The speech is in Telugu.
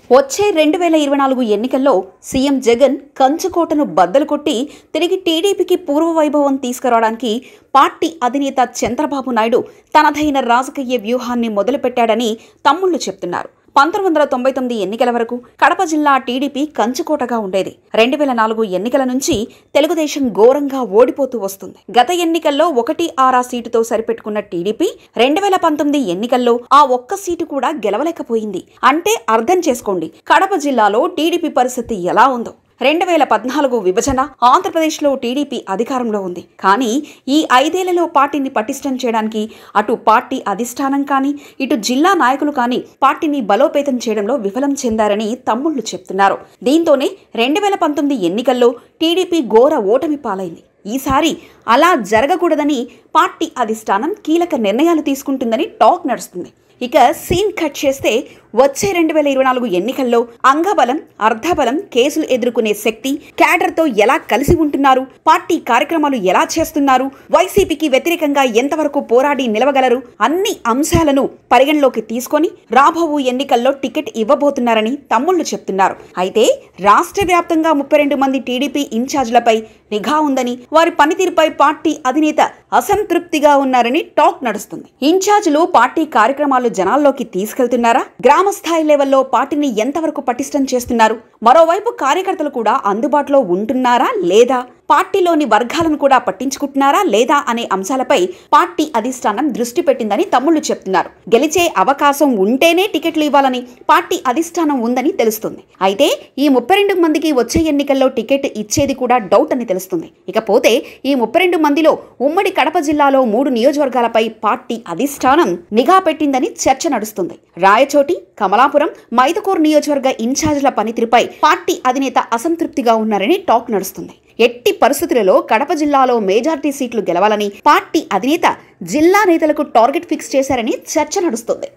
వచ్చే రెండు వేల ఇరవై నాలుగు ఎన్నికల్లో సీఎం జగన్ కంచుకోటను బద్దలు కొట్టి తిరిగి టీడీపీకి పూర్వ వైభవం తీసుకురావడానికి పార్టీ అధినేత చంద్రబాబు నాయుడు తనదైన రాజకీయ వ్యూహాన్ని మొదలుపెట్టాడని తమ్ముళ్లు చెప్తున్నారు పంతొమ్మిది వందల తొంభై తొమ్మిది ఎన్నికల వరకు కడప జిల్లా టీడీపీ కంచుకోటగా ఉండేది రెండు వేల నాలుగు ఎన్నికల నుంచి తెలుగుదేశం ఘోరంగా ఓడిపోతూ వస్తుంది గత ఎన్నికల్లో ఒకటి ఆరా సీటుతో సరిపెట్టుకున్న టీడీపీ రెండు వేల పంతొమ్మిది ఎన్నికల్లో ఆ ఒక్క సీటు కూడా గెలవలేకపోయింది అంటే అర్థం చేసుకోండి కడప జిల్లాలో టీడీపీ పరిస్థితి ఎలా ఉందో రెండు వేల పద్నాలుగు విభజన ఆంధ్రప్రదేశ్లో టీడీపీ అధికారంలో ఉంది కానీ ఈ ఐదేళ్లలో పార్టీని పటిష్టం చేయడానికి అటు పార్టీ అధిష్టానం కానీ ఇటు జిల్లా నాయకులు కానీ పార్టీని బలోపేతం చేయడంలో విఫలం చెందారని తమ్ముళ్లు చెప్తున్నారు దీంతోనే రెండు వేల పంతొమ్మిది ఎన్నికల్లో టీడీపీ ఘోర ఓటమి పాలైంది ఈసారి అలా జరగకూడదని పార్టీ అధిష్టానం కీలక నిర్ణయాలు తీసుకుంటుందని టాక్ నడుస్తుంది ఇక సీన్ కట్ చేస్తే వచ్చే రెండు వేల ఇరవై నాలుగు ఎన్నికల్లో అంగబలం అర్ధబలం కేసులు ఎదుర్కొనే శక్తి క్యాడర్తో ఎలా కలిసి ఉంటున్నారు పార్టీ కార్యక్రమాలు ఎలా చేస్తున్నారు వైసీపీకి వ్యతిరేకంగా ఎంతవరకు పోరాడి నిలవగలరు అన్ని అంశాలను పరిగణలోకి తీసుకొని రాబోవు ఎన్నికల్లో టికెట్ ఇవ్వబోతున్నారని తమ్ముళ్లు చెప్తున్నారు అయితే రాష్ట్ర వ్యాప్తంగా ముప్పై రెండు మంది టీడీపీ ఇన్ఛార్జీలపై నిఘా ఉందని వారి పనితీరుపై పార్టీ అధినేత అసంతృప్తిగా ఉన్నారని టాక్ నడుస్తుంది ఇన్ఛార్జీలు పార్టీ కార్యక్రమాలు జనాల్లోకి తీసుకెళ్తున్నారా గ్రామ స్థాయి లెవెల్లో పార్టీని ఎంతవరకు పటిష్టం చేస్తున్నారు మరోవైపు కార్యకర్తలు కూడా అందుబాటులో ఉంటున్నారా లేదా పార్టీలోని వర్గాలను కూడా పట్టించుకుంటున్నారా లేదా అనే అంశాలపై పార్టీ అధిష్టానం దృష్టి పెట్టిందని తమ్ముళ్లు చెప్తున్నారు గెలిచే అవకాశం ఉంటేనే టికెట్లు ఇవ్వాలని పార్టీ అధిష్టానం ఉందని తెలుస్తుంది అయితే ఈ ముప్పై రెండు మందికి వచ్చే ఎన్నికల్లో టికెట్ ఇచ్చేది కూడా డౌట్ అని తెలుస్తుంది ఇకపోతే ఈ ముప్పై రెండు మందిలో ఉమ్మడి కడప జిల్లాలో మూడు నియోజకవర్గాలపై పార్టీ అధిష్టానం నిఘా పెట్టిందని చర్చ నడుస్తుంది రాయచోటి కమలాపురం మైదుకూరు నియోజకవర్గ ఇన్ఛార్జీల పనితీరుపై పార్టీ అధినేత అసంతృప్తిగా ఉన్నారని టాక్ నడుస్తుంది ఎట్టి పరిస్థితులలో కడప జిల్లాలో మెజార్టీ సీట్లు గెలవాలని పార్టీ అధినేత జిల్లా నేతలకు టార్గెట్ ఫిక్స్ చేశారని చర్చ నడుస్తుంది